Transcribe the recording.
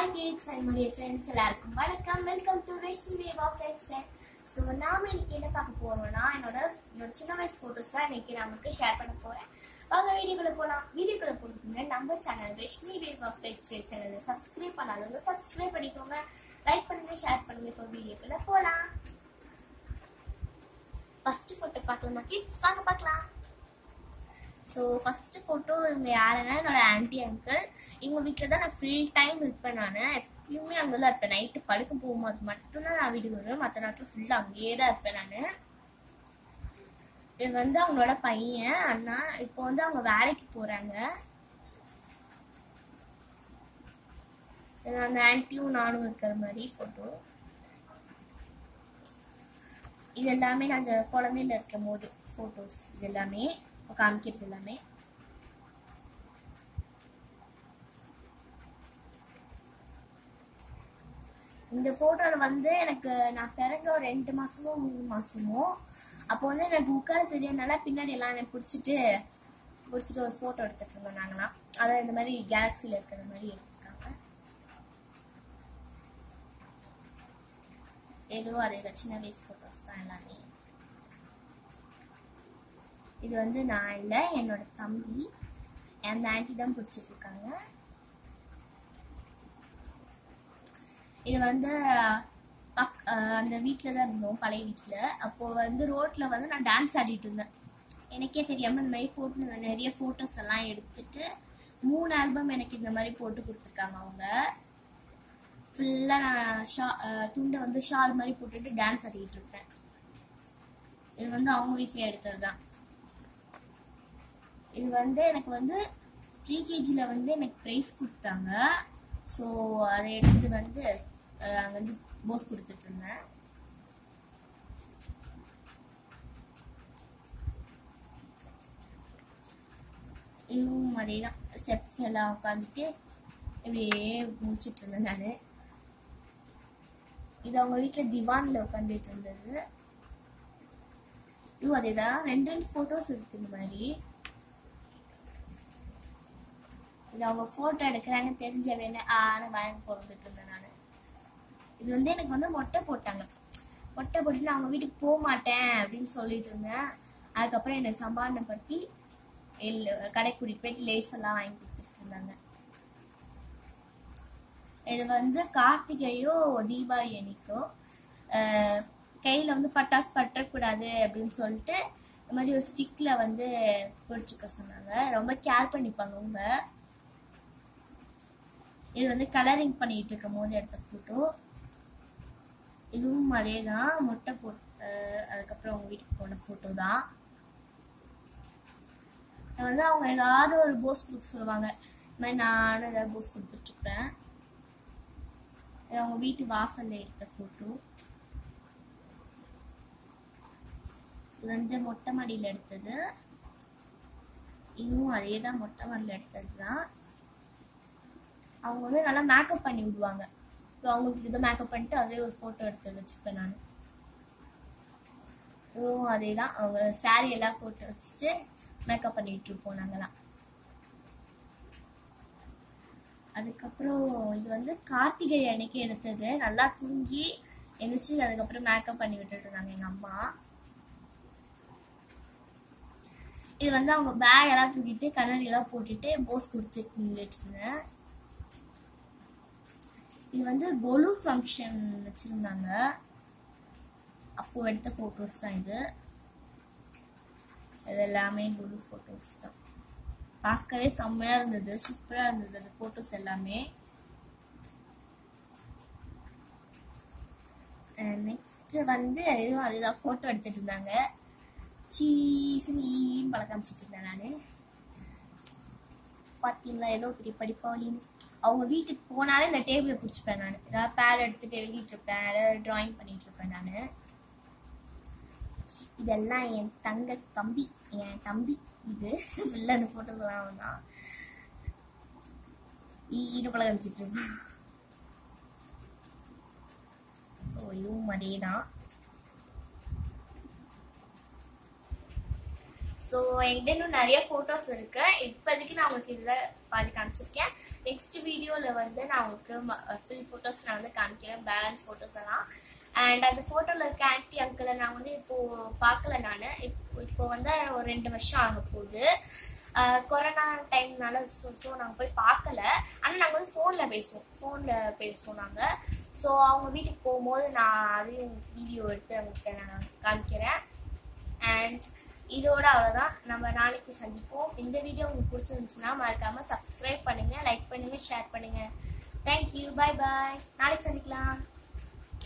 hi kids என்னுடைய friends எல்லாருக்கும் வணக்கம் welcome to Reshmi wave of life style so நாம இன்னைக்கு என்ன பார்க்க போறோம்னா என்னோட என்னோட சின்ன வயசு ஃபோட்டோஸ் தான் இன்னைக்கு நான் உங்களுக்கு ஷேர் பண்ண போறேன் வாங்க வீடியோக்குள்ள போகலாம் வீடியோக்குள்ள போட்டுக்கோங்க நம்ம channel Reshmi wave of life style சேனலை சப்ஸ்கிரைப் பண்ணாதவங்க சப்ஸ்கிரைப் பண்ணிக்கோங்க லைக் பண்ணுங்க ஷேர் பண்ணுங்க இப்போ வீடியோக்குள்ள போகலாம் ஃபர்ஸ்ட் ஃபோட்டோ பார்க்கலாமா கிட்ஸ் வாங்க பார்க்கலாம் ஸோ ஃபர்ஸ்ட் ஃபோட்டோ இவங்க யாருன்னா என்னோட ஆன்டி அங்கிள் எங்கள் வீட்டில் தான் நான் ஃபுல் டைம் இருப்பேன் நான் எப்பயுமே அங்கே தான் இருப்பேன் நைட்டு படுக்க போகும்போது மட்டும்தான் நான் வீட்டுக்கு வருவேன் மற்ற நேரத்தில் ஃபுல்லாக அங்கேயே தான் இருப்பேன் நான் இது வந்து அவங்களோட பையன் அண்ணா இப்போ வந்து அவங்க வேலைக்கு போகிறாங்க அந்த ஆன்ட்டியும் நானும் இருக்கிற மாதிரி ஃபோட்டோ இது எல்லாமே நாங்கள் குழந்தையில இருக்கும் போது ஃபோட்டோஸ் இது எல்லாமே காமிக்கிறது எல்லாமே இந்த போட்டோல வந்து எனக்கு நான் பிறந்த ஒரு ரெண்டு மாசமோ மூணு மாசமோ அப்போ வந்து எனக்கு உட்கார தெரியறதுனால பின்னாடி எல்லாம் எனக்கு பிடிச்சிட்டு பிடிச்சிட்டு ஒரு போட்டோ எடுத்துட்டு இருந்தோம் நாங்களாம் அதான் இந்த மாதிரி கேலக்சில இருக்கிற மாதிரி எடுத்துருக்காங்க ஏதோ அதே சின்ன வயசு போட்டோஸ் தான் எல்லாமே இது வந்து நான் இல்லை என்னோட தம்பி அந்த ஆன்டி தான் பிடிச்சிட்டு இருக்காங்க இது வந்து பக் அந்த வீட்டில் தான் இருந்தோம் பழைய வீட்டில் அப்போ வந்து ரோட்டில் வந்து நான் டான்ஸ் ஆடிட்டு இருந்தேன் எனக்கே தெரியாமல் இந்த மாதிரி ஃபோட்டோ நிறைய ஃபோட்டோஸ் எல்லாம் எடுத்துட்டு மூணு ஆல்பம் எனக்கு இந்த மாதிரி போட்டு கொடுத்துருக்காங்க அவங்க ஃபுல்லாக நான் ஷா துண்டை வந்து ஷால் மாதிரி போட்டுட்டு டான்ஸ் ஆடிட்டு இருப்பேன் இது வந்து அவங்க வீட்டில் எடுத்தது தான் இது வந்து எனக்கு வந்து ப்ரீகேஜியில் வந்து எனக்கு ப்ரைஸ் கொடுத்தாங்க ஸோ அதை எடுத்துட்டு வந்து அங்கே வந்து போஸ் கொடுத்துட்டு இருந்தேன் இதுவும் அதே தான் ஸ்டெப்ஸ் எல்லாம் உட்காந்துட்டு இப்படியே முடிச்சிட்டு இருந்தேன் நான் இது அவங்க வீட்டில் திவானில் உட்காந்துட்டு இருந்தது இதுவும் அதே தான் ரெண்டு ரெண்டு ஃபோட்டோஸ் இருக்கு இந்த மாதிரி இது அவங்க போட்டோ எடுக்கிறாங்க தெரிஞ்ச வேணும் ஆன வாங்கி பிறந்துட்டு இருந்தேன் நான் இது வந்து எனக்கு வந்து மொட்டை போட்டாங்க மொட்டை போட்டுட்டு நான் அவங்க வீட்டுக்கு போக மாட்டேன் அப்படின்னு சொல்லிட்டு இருந்தேன் அதுக்கப்புறம் என்னை சமாதானப்படுத்தி கடை கூட்டிட்டு போயிட்டு லேஸ் எல்லாம் வாங்கி கொடுத்துட்டு இருந்தாங்க இது வந்து கார்த்திகையோ தீபாவளி அன்னைக்கோ கையில வந்து பட்டாசு பற்றக்கூடாது அப்படின்னு சொல்லிட்டு இந்த மாதிரி ஒரு ஸ்டிக்ல வந்து பிடிச்சிக்க சொன்னாங்க ரொம்ப கேர் பண்ணிப்பாங்க அவங்க இது வந்து கலரிங் பண்ணிட்டு இருக்கும் போது எடுத்த போட்டோ இதுவும் அதே தான் முட்டை போட்டு அதுக்கப்புறம் அவங்க வீட்டுக்கு போன போட்டோ தான் வந்து அவங்க ஏதாவது ஒரு போஸ் கொடுக்க சொல்லுவாங்க இந்த மாதிரி நானும் ஏதாவது போஸ் கொடுத்துட்டு இருப்பேன் அவங்க வீட்டு வாசல்ல எடுத்த போட்டோ இது வந்து மொட்டை மாடியில் எடுத்தது இதுவும் அதே தான் மொட்டை மாடியில் எடுத்தது தான் அவங்க வந்து நல்லா மேக்கப் பண்ணி விடுவாங்க இப்போ அவங்களுக்கு இதை மேக்கப் பண்ணிட்டு அதே ஒரு ஃபோட்டோ எடுத்து வச்சுப்பேன் நான் இதுவும் அதே தான் அவங்க சாரி எல்லாம் போட்டு வச்சுட்டு மேக்கப் பண்ணிட்டு இருப்போம் நாங்களாம் அதுக்கப்புறம் இது வந்து கார்த்திகை அன்னைக்கு எடுத்தது நல்லா தூங்கி எழுந்திரிச்சு அதுக்கப்புறம் மேக்கப் பண்ணி விட்டுட்டு இருந்தாங்க எங்க அம்மா இது வந்து அவங்க பேக் எல்லாம் தூக்கிட்டு கண்ணாடி எல்லாம் போட்டுட்டு போஸ் கொடுத்துட்டு நின்றுட்டு இருந்தேன் இது வந்து கொலு ஃபங்க்ஷன் வச்சிருந்தாங்க அப்போ எடுத்த ஃபோட்டோஸ் தான் இது இது எல்லாமே குரு ஃபோட்டோஸ் தான் பார்க்கவே செம்மையா இருந்தது சூப்பரா இருந்தது அந்த ஃபோட்டோஸ் எல்லாமே நெக்ஸ்ட் வந்து இதுவும் அதுதான் ஃபோட்டோ எடுத்துட்டு இருந்தாங்க சீசுன்னு பழக்க காமிச்சிட்டு இருந்தேன் நான் பார்த்தீங்களா எவ்வளோ பெரிய படிப்பாளின்னு அவங்க வீட்டுக்கு போனாலே இந்த டேபிளை பிடிச்சிப்பேன் நான் ஏதாவது பேட் எடுத்துட்டு எழுதிட்டு இருப்பேன் ஏதாவது ட்ராயிங் பண்ணிட்டு இருப்பேன் நான் இதெல்லாம் என் தங்க தம்பி என் தம்பி இது ஃபுல்லாக அந்த ஃபோட்டோஸ்லாம் தான் ஈடு பழக வச்சுட்டு இருப்பான் ஸோ இதுவும் அதே தான் ஸோ என்கிட்ட இன்னும் நிறைய ஃபோட்டோஸ் இருக்கு இப்போதைக்கு நான் உங்களுக்கு இதில் பாதி காமிச்சிருக்கேன் நெக்ஸ்ட் வீடியோவில் வந்து நான் உங்களுக்கு ஃபில் ஃபோட்டோஸ் நான் வந்து காமிக்கிறேன் பேலன்ஸ் ஃபோட்டோஸ் எல்லாம் அண்ட் அந்த ஃபோட்டோவில் இருக்க ஆன்டி அங்கிளை நான் வந்து இப்போ பார்க்கல நான் இப்போ இப்போ வந்து ஒரு ரெண்டு வருஷம் ஆக போகுது கொரோனா டைம்னால ஸோ ஸோ நாங்கள் போய் பார்க்கல ஆனால் நாங்கள் வந்து ஃபோனில் பேசுவோம் ஃபோனில் பேசுவோம் நாங்கள் ஸோ அவங்க வீட்டுக்கு போகும்போது நான் அதையும் வீடியோ எடுத்து அவங்களுக்கு நான் காமிக்கிறேன் அண்ட் இதோட அவ்வளோதான் நம்ம நாளைக்கு சந்திப்போம் இந்த வீடியோ உங்களுக்கு பிடிச்சிருந்துச்சுன்னா மறக்காம சப்ஸ்கிரைப் பண்ணுங்க லைக் பண்ணுங்க ஷேர் பண்ணுங்க தேங்க்யூ பாய் பாய் நாளைக்கு சந்திக்கலாம்